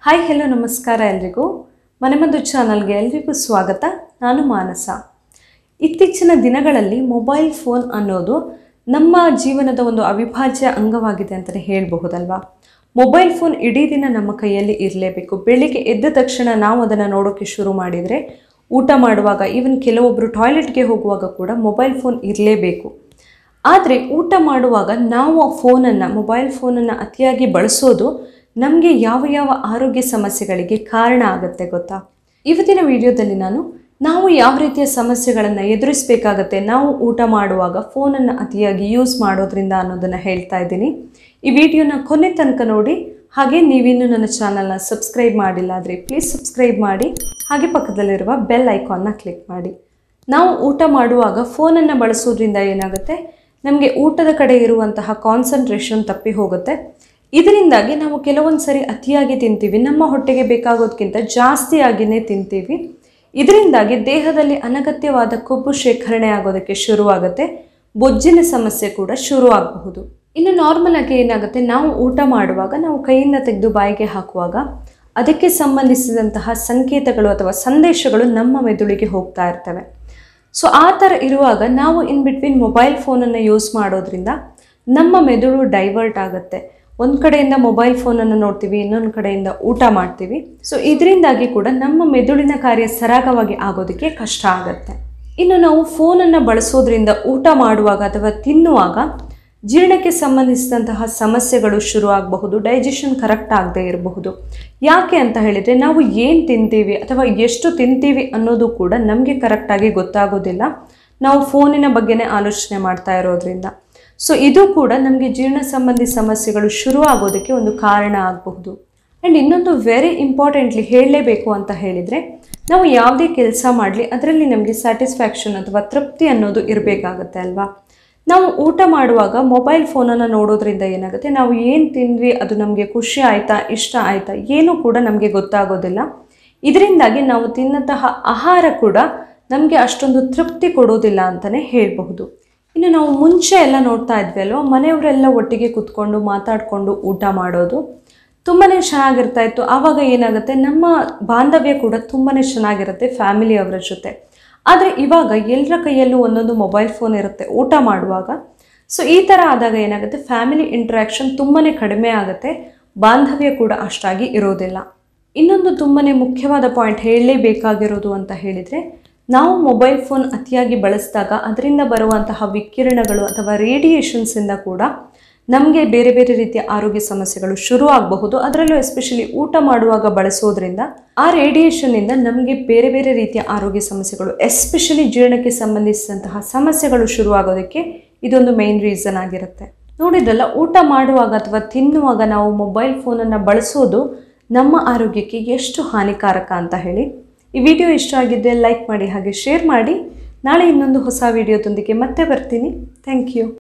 hi hello ನಮಸ್ಕಾರ ಎಲ್ರಿಗೂ ಮನೆಮದ್ದು ಚಾನಲ್ಗೆ ಎಲ್ರಿಗೂ ಸ್ವಾಗತ ನಾನು ಮಾನಸ ಇತ್ತೀಚಿನ ದಿನಗಳಲ್ಲಿ ಮೊಬೈಲ್ ಫೋನ್ ಅನ್ನೋದು ನಮ್ಮ ಜೀವನದ ಒಂದು ಅವಿಭಾಜ್ಯ ಅಂಗವಾಗಿದೆ ಅಂತಲೇ ಹೇಳಬಹುದಲ್ವಾ ಮೊಬೈಲ್ ಫೋನ್ ಇಡೀ ದಿನ ನಮ್ಮ ಕೈಯಲ್ಲಿ ಇರಲೇಬೇಕು ಬೆಳಿಗ್ಗೆ ಎದ್ದ ತಕ್ಷಣ ನಾವು ಅದನ್ನು ನೋಡೋಕ್ಕೆ ಶುರು ಮಾಡಿದರೆ ಊಟ ಮಾಡುವಾಗ ಈವನ್ ಕೆಲವೊಬ್ಬರು ಟಾಯ್ಲೆಟ್ಗೆ ಹೋಗುವಾಗ ಕೂಡ ಮೊಬೈಲ್ ಫೋನ್ ಇರಲೇಬೇಕು ಆದರೆ ಊಟ ಮಾಡುವಾಗ ನಾವು ಆ ಫೋನನ್ನು ಮೊಬೈಲ್ ಫೋನನ್ನು ಅತಿಯಾಗಿ ಬಳಸೋದು ನಮಗೆ ಯಾವ ಯಾವ ಆರೋಗ್ಯ ಸಮಸ್ಯೆಗಳಿಗೆ ಕಾರಣ ಆಗುತ್ತೆ ಗೊತ್ತಾ ಇವತ್ತಿನ ವಿಡಿಯೋದಲ್ಲಿ ನಾನು ನಾವು ಯಾವ ರೀತಿಯ ಸಮಸ್ಯೆಗಳನ್ನು ಎದುರಿಸಬೇಕಾಗತ್ತೆ ನಾವು ಊಟ ಮಾಡುವಾಗ ಫೋನನ್ನು ಅತಿಯಾಗಿ ಯೂಸ್ ಮಾಡೋದ್ರಿಂದ ಅನ್ನೋದನ್ನು ಹೇಳ್ತಾ ಇದ್ದೀನಿ ಈ ವಿಡಿಯೋನ ಕೊನೆ ತನಕ ನೋಡಿ ಹಾಗೆ ನೀವಿನ್ನೂ ನನ್ನ ಚಾನಲ್ನ ಸಬ್ಸ್ಕ್ರೈಬ್ ಮಾಡಿಲ್ಲ ಆದರೆ ಪ್ಲೀಸ್ ಸಬ್ಸ್ಕ್ರೈಬ್ ಮಾಡಿ ಹಾಗೆ ಪಕ್ಕದಲ್ಲಿರುವ ಬೆಲ್ ಐಕಾನ್ನ ಕ್ಲಿಕ್ ಮಾಡಿ ನಾವು ಊಟ ಮಾಡುವಾಗ ಫೋನನ್ನು ಬಳಸೋದ್ರಿಂದ ಏನಾಗುತ್ತೆ ನಮಗೆ ಊಟದ ಕಡೆ ಇರುವಂತಹ ಕಾನ್ಸಂಟ್ರೇಷನ್ ತಪ್ಪಿ ಹೋಗುತ್ತೆ ಇದರಿಂದಾಗಿ ನಾವು ಕೆಲವೊಂದು ಸರಿ ಅತಿಯಾಗಿ ತಿಂತೀವಿ ನಮ್ಮ ಹೊಟ್ಟೆಗೆ ಬೇಕಾಗೋದಕ್ಕಿಂತ ಜಾಸ್ತಿಯಾಗಿಯೇ ತಿಂತೀವಿ ಇದರಿಂದಾಗಿ ದೇಹದಲ್ಲಿ ಅನಗತ್ಯವಾದ ಕೊಬ್ಬು ಶೇಖರಣೆ ಆಗೋದಕ್ಕೆ ಶುರುವಾಗುತ್ತೆ ಬೊಜ್ಜಿನ ಸಮಸ್ಯೆ ಕೂಡ ಶುರು ಆಗಬಹುದು ಇನ್ನು ನಾರ್ಮಲ್ ಆಗಿ ಏನಾಗುತ್ತೆ ನಾವು ಊಟ ಮಾಡುವಾಗ ನಾವು ಕೈಯಿಂದ ತೆಗೆದು ಬಾಯಿಗೆ ಹಾಕುವಾಗ ಅದಕ್ಕೆ ಸಂಬಂಧಿಸಿದಂತಹ ಸಂಕೇತಗಳು ಅಥವಾ ಸಂದೇಶಗಳು ನಮ್ಮ ಮೆದುಳಿಗೆ ಹೋಗ್ತಾ ಇರ್ತವೆ ಸೊ ಆ ಥರ ಇರುವಾಗ ನಾವು ಇನ್ ಬಿಟ್ವೀನ್ ಮೊಬೈಲ್ ಫೋನನ್ನು ಯೂಸ್ ಮಾಡೋದ್ರಿಂದ ನಮ್ಮ ಮೆದುಳು ಡೈವರ್ಟ್ ಆಗುತ್ತೆ ಒಂದು ಕಡೆಯಿಂದ ಮೊಬೈಲ್ ಫೋನನ್ನು ನೋಡ್ತೀವಿ ಇನ್ನೊಂದು ಕಡೆಯಿಂದ ಊಟ ಮಾಡ್ತೀವಿ ಸೊ ಇದರಿಂದಾಗಿ ಕೂಡ ನಮ್ಮ ಮೆದುಳಿನ ಕಾರ್ಯ ಸರಾಗವಾಗಿ ಆಗೋದಕ್ಕೆ ಕಷ್ಟ ಆಗುತ್ತೆ ಇನ್ನು ನಾವು ಫೋನನ್ನು ಬಳಸೋದ್ರಿಂದ ಊಟ ಮಾಡುವಾಗ ಅಥವಾ ತಿನ್ನುವಾಗ ಜೀರ್ಣಕ್ಕೆ ಸಂಬಂಧಿಸಿದಂತಹ ಸಮಸ್ಯೆಗಳು ಶುರು ಆಗಬಹುದು ಡೈಜೆಷನ್ ಕರೆಕ್ಟ್ ಆಗದೆ ಇರಬಹುದು ಯಾಕೆ ಅಂತ ಹೇಳಿದರೆ ನಾವು ಏನು ತಿಂತೀವಿ ಅಥವಾ ಎಷ್ಟು ತಿಂತೀವಿ ಅನ್ನೋದು ಕೂಡ ನಮಗೆ ಕರೆಕ್ಟಾಗಿ ಗೊತ್ತಾಗೋದಿಲ್ಲ ನಾವು ಫೋನಿನ ಬಗ್ಗೆನೇ ಆಲೋಚನೆ ಮಾಡ್ತಾ ಇರೋದ್ರಿಂದ ಸೊ ಇದು ಕೂಡ ನಮಗೆ ಜೀರ್ಣ ಸಂಬಂಧಿ ಸಮಸ್ಯೆಗಳು ಶುರು ಆಗೋದಕ್ಕೆ ಒಂದು ಕಾರಣ ಆಗಬಹುದು ಆ್ಯಂಡ್ ಇನ್ನೊಂದು ವೆರಿ ಇಂಪಾರ್ಟೆಂಟ್ಲಿ ಹೇಳಲೇಬೇಕು ಅಂತ ಹೇಳಿದರೆ ನಾವು ಯಾವುದೇ ಕೆಲಸ ಮಾಡಲಿ ಅದರಲ್ಲಿ ನಮಗೆ ಸ್ಯಾಟಿಸ್ಫ್ಯಾಕ್ಷನ್ ಅಥವಾ ತೃಪ್ತಿ ಅನ್ನೋದು ಇರಬೇಕಾಗತ್ತೆ ಅಲ್ವಾ ನಾವು ಊಟ ಮಾಡುವಾಗ ಮೊಬೈಲ್ ಫೋನನ್ನು ನೋಡೋದ್ರಿಂದ ಏನಾಗುತ್ತೆ ನಾವು ಏನು ತಿಂದ್ವಿ ಅದು ನಮಗೆ ಖುಷಿ ಆಯಿತಾ ಇಷ್ಟ ಆಯಿತಾ ಏನೂ ಕೂಡ ನಮಗೆ ಗೊತ್ತಾಗೋದಿಲ್ಲ ಇದರಿಂದಾಗಿ ನಾವು ತಿನ್ನಂತಹ ಆಹಾರ ಕೂಡ ನಮಗೆ ಅಷ್ಟೊಂದು ತೃಪ್ತಿ ಕೊಡೋದಿಲ್ಲ ಅಂತಲೇ ಹೇಳಬಹುದು ಇನ್ನು ನಾವು ಮುಂಚೆ ಎಲ್ಲ ನೋಡ್ತಾ ಇದ್ವಿ ಅಲ್ವಾ ಮನೆಯವರೆಲ್ಲ ಒಟ್ಟಿಗೆ ಕುತ್ಕೊಂಡು ಮಾತಾಡಿಕೊಂಡು ಊಟ ಮಾಡೋದು ತುಂಬಾ ಚೆನ್ನಾಗಿರ್ತಾ ಇತ್ತು ಆವಾಗ ಏನಾಗುತ್ತೆ ನಮ್ಮ ಬಾಂಧವ್ಯ ಕೂಡ ತುಂಬಾ ಚೆನ್ನಾಗಿರುತ್ತೆ ಫ್ಯಾಮಿಲಿಯವರ ಜೊತೆ ಆದರೆ ಇವಾಗ ಎಲ್ಲರ ಕೈಯಲ್ಲೂ ಒಂದೊಂದು ಮೊಬೈಲ್ ಫೋನ್ ಇರುತ್ತೆ ಊಟ ಮಾಡುವಾಗ ಸೊ ಈ ಥರ ಆದಾಗ ಏನಾಗುತ್ತೆ ಫ್ಯಾಮಿಲಿ ಇಂಟ್ರ್ಯಾಕ್ಷನ್ ತುಂಬಾ ಕಡಿಮೆ ಆಗುತ್ತೆ ಬಾಂಧವ್ಯ ಕೂಡ ಅಷ್ಟಾಗಿ ಇರೋದಿಲ್ಲ ಇನ್ನೊಂದು ತುಂಬಾ ಮುಖ್ಯವಾದ ಪಾಯಿಂಟ್ ಹೇಳಲೇಬೇಕಾಗಿರೋದು ಅಂತ ಹೇಳಿದರೆ ನಾವು ಮೊಬೈಲ್ ಫೋನ್ ಅತಿಯಾಗಿ ಬಳಸಿದಾಗ ಅದರಿಂದ ಬರುವಂತಹ ವಿಕಿರಣಗಳು ಅಥವಾ ರೇಡಿಯೇಷನ್ಸಿಂದ ಕೂಡ ನಮಗೆ ಬೇರೆ ಬೇರೆ ರೀತಿಯ ಆರೋಗ್ಯ ಸಮಸ್ಯೆಗಳು ಶುರು ಆಗಬಹುದು ಅದರಲ್ಲೂ ಎಸ್ಪೆಷಲಿ ಊಟ ಮಾಡುವಾಗ ಬಳಸೋದ್ರಿಂದ ಆ ರೇಡಿಯೇಷನ್ನಿಂದ ನಮಗೆ ಬೇರೆ ಬೇರೆ ರೀತಿಯ ಆರೋಗ್ಯ ಸಮಸ್ಯೆಗಳು ಎಸ್ಪೆಷಲಿ ಜೀರ್ಣಕ್ಕೆ ಸಂಬಂಧಿಸಿದಂತಹ ಸಮಸ್ಯೆಗಳು ಶುರುವಾಗೋದಕ್ಕೆ ಇದೊಂದು ಮೇನ್ ರೀಸನ್ ಆಗಿರುತ್ತೆ ನೋಡಿದ್ರಲ್ಲ ಊಟ ಮಾಡುವಾಗ ಅಥವಾ ತಿನ್ನುವಾಗ ನಾವು ಮೊಬೈಲ್ ಫೋನನ್ನು ಬಳಸೋದು ನಮ್ಮ ಆರೋಗ್ಯಕ್ಕೆ ಎಷ್ಟು ಹಾನಿಕಾರಕ ಅಂತ ಹೇಳಿ ಈ ವಿಡಿಯೋ ಇಷ್ಟ ಆಗಿದ್ದರೆ ಲೈಕ್ ಮಾಡಿ ಹಾಗೆ ಶೇರ್ ಮಾಡಿ ನಾಳೆ ಇನ್ನೊಂದು ಹೊಸ ವಿಡಿಯೋದೊಂದಿಗೆ ಮತ್ತೆ ಬರ್ತೀನಿ ಥ್ಯಾಂಕ್ ಯು